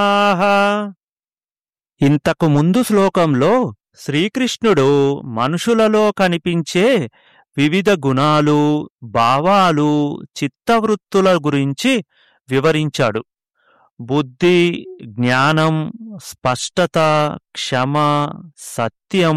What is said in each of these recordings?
ఆహా ఇంతకు ముందు శ్లోకంలో శ్రీకృష్ణుడు మనుషులలో కనిపించే వివిధ గుణాలు భావాలు చిత్తవృత్తుల గురించి వివరించాడు బుద్ధి జ్ఞానం స్పష్టత క్షమ సత్యం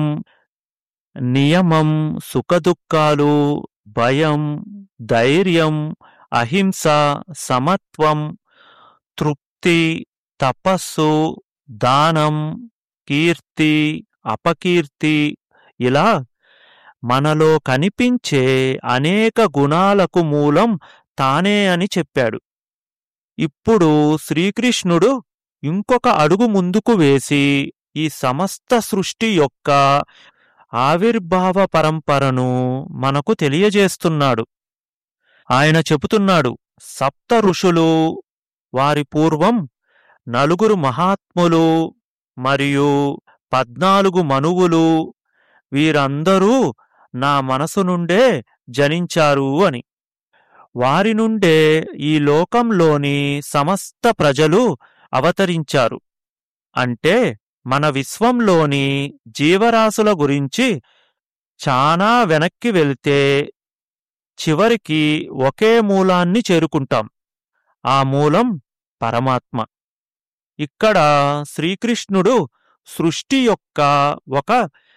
నియమం సుఖదుఖాలు భయం ధైర్యం అహింస సమత్వం తృప్తి తపస్సు దానం కీర్తి అపకీర్తి ఇలా మనలో కనిపించే అనేక గుణాలకు మూలం తానే అని చెప్పాడు ఇప్పుడు శ్రీకృష్ణుడు ఇంకొక అడుగు ముందుకు వేసి ఈ సమస్త సృష్టి యొక్క ఆవిర్భావ పరంపరను మనకు తెలియజేస్తున్నాడు ఆయన చెబుతున్నాడు సప్త ఋషులు వారి పూర్వం నలుగురు మహాత్ములు మరియు పద్నాలుగు మనువులు వీరందరూ నా మనసు నుండే జనించారు అని వారి నుండే ఈ లోకంలోని సమస్త ప్రజలు అవతరించారు అంటే మన విశ్వంలోని జీవరాశుల గురించి చానా వెనక్కి వెళ్తే చివరికి ఒకే మూలాన్ని చేరుకుంటాం ఆ మూలం పరమాత్మ ఇక్కడ శ్రీకృష్ణుడు సృష్టి యొక్క ఒక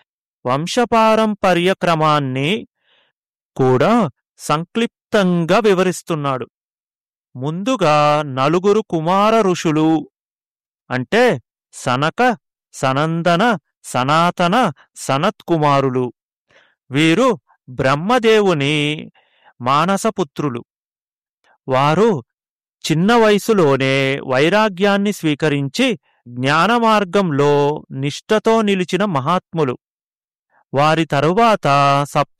వంశపారంపర్య క్రమాన్ని కూడా సంక్లిప్తంగా వివరిస్తున్నాడు ముందుగా నలుగురు కుమార ఋషులు అంటే సనక సనందన సనాతన సనత్కుమారులు వీరు బ్రహ్మదేవుని మానసపుత్రులు వారు చిన్న వయసులోనే వైరాగ్యాన్ని స్వీకరించి జ్ఞానమార్గంలో నిష్ఠతో నిలిచిన మహాత్ములు వారి తరువాత సప్త